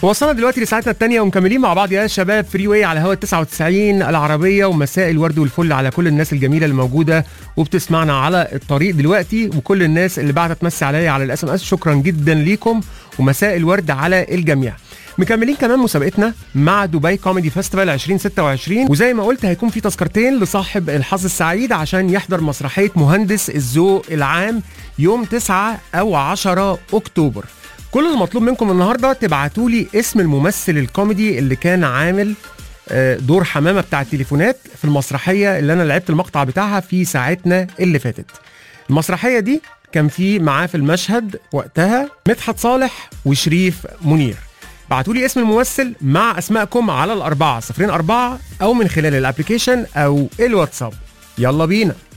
وصلنا دلوقتي لساعتنا الثانية ومكملين مع بعض يا شباب فري واي على هوا 99 العربية ومساء الورد والفل على كل الناس الجميلة اللي موجودة وبتسمعنا على الطريق دلوقتي وكل الناس اللي بعتت تمسي عليا على الاس ام اس شكرا جدا ليكم ومساء الورد على الجميع. مكملين كمان مسابقتنا مع دبي كوميدي فيستيفال 2026 وزي ما قلت هيكون في تذكرتين لصاحب الحظ السعيد عشان يحضر مسرحية مهندس الذوق العام يوم 9 أو 10 أكتوبر كل المطلوب منكم النهارده تبعتوا لي اسم الممثل الكوميدي اللي كان عامل آه، دور حمامه بتاع التليفونات في المسرحيه اللي انا لعبت المقطع بتاعها في ساعتنا اللي فاتت. المسرحيه دي كان في معاه في المشهد وقتها مدحت صالح وشريف منير. بعتوا لي اسم الممثل مع اسمائكم على الاربعه صفرين اربعه او من خلال الابلكيشن او الواتساب. يلا بينا.